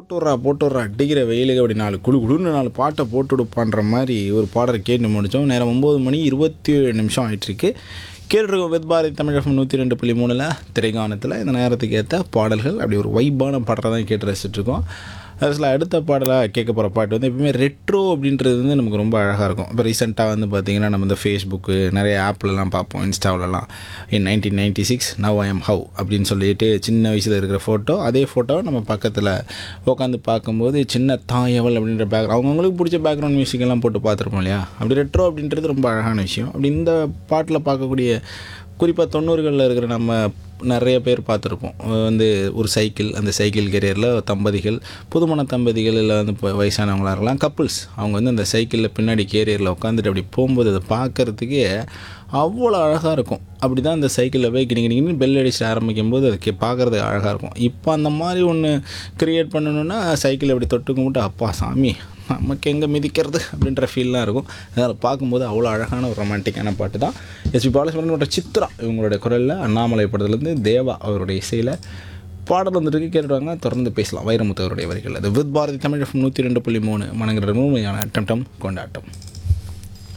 போட்டு விட்றா போட்டு விட்றா அடிக்கிற வெயிலுக்கு அப்படி நாலு குழு குழுன்னு நாலு பாட்டை போட்டு விடுப்பான்ற மாதிரி ஒரு பாடலை கேட்டு முடித்தோம் நேரம் ஒம்பது மணி இருபத்தி ஏழு நிமிஷம் ஆயிட்டுருக்கு கேட்டுருக்கோம் வித் பாரதி தமிழகம் நூற்றி ரெண்டு புள்ளி மூணில் திரைக்காணத்தில் இந்த நேரத்துக்கு ஏற்ற பாடல்கள் அப்படி ஒரு வைப்பான பாடலை தான் கேட்டு ரசிச்சிட்ருக்கோம் அதில் அடுத்த பாடலாக கேட்க போகிற பாட்டு வந்து எப்பவுமே ரெட்ரோ அப்படின்றது வந்து நமக்கு ரொம்ப அழகாக இருக்கும் இப்போ ரீசெண்டாக வந்து பார்த்திங்கன்னா நம்ம இந்த ஃபேஸ்புக்கு நிறைய ஆப்லலாம் பார்ப்போம் இன்ஸ்டாவிலலாம் in nineteen ninety six now I am how அப்படின்னு சொல்லிட்டு சின்ன வயசில் இருக்கிற ஃபோட்டோ அதே ஃபோட்டோ நம்ம பக்கத்தில் உட்காந்து பார்க்கும்போது சின்ன தாயவள் அப்படின்ற பேக் அவங்கவுங்களுக்கு பிடிச்ச பேக்ரவுண்ட் மியூசிக் எல்லாம் போட்டு பார்த்துருப்போம் இல்லையா அப்படி ரெட்ரோ அப்படின்றது ரொம்ப அழகான விஷயம் அப்படி இந்த பாட்டில் பார்க்கக்கூடிய குறிப்பாக தொண்ணூறுகளில் இருக்கிற நம்ம நிறைய பேர் பார்த்துருப்போம் வந்து ஒரு சைக்கிள் அந்த சைக்கிள் கெரியரில் தம்பதிகள் புதுமண தம்பதிகள் இல்லை வந்து இப்போ வயசானவங்களாக இருக்கலாம் கப்புள்ஸ் அவங்க வந்து அந்த சைக்கிளில் பின்னாடி கேரியரில் உட்காந்துட்டு அப்படி போகும்போது அதை பார்க்குறதுக்கே அவ்வளோ அழகாக இருக்கும் அப்படி தான் அந்த சைக்கிளில் போய் கிணி கிணின்னு பெல் அடிச்சு ஆரம்பிக்கும் போது அது பார்க்குறது அழகாக இருக்கும் இப்போ அந்த மாதிரி ஒன்று க்ரியேட் பண்ணணுன்னா சைக்கிள் அப்படி தொட்டு கும்பிட்டு அப்பா சாமி நமக்கு எங்கே மிதிக்கிறது அப்படின்ற ஃபீல்லாம் இருக்கும் அதில் பார்க்கும்போது அவ்வளோ அழகான ஒரு ரொமான்டிக்கான பாட்டு தான் எஸ்பி பாலசுப்ரமணியோட சித்ரா இவங்களுடைய குரலில் அண்ணாமலை படத்துலேருந்து தேவா அவருடைய இசையில் பாடல் வந்துருக்கு கேட்டுவாங்க தொடர்ந்து பேசலாம் வைரமுத்து அவருடைய வரிகள் அது வித் பாரதி தமிழ் நூற்றி ரெண்டு புள்ளி மூணு மனங்கிற முழுமையான அட்டம் கொண்டாட்டம்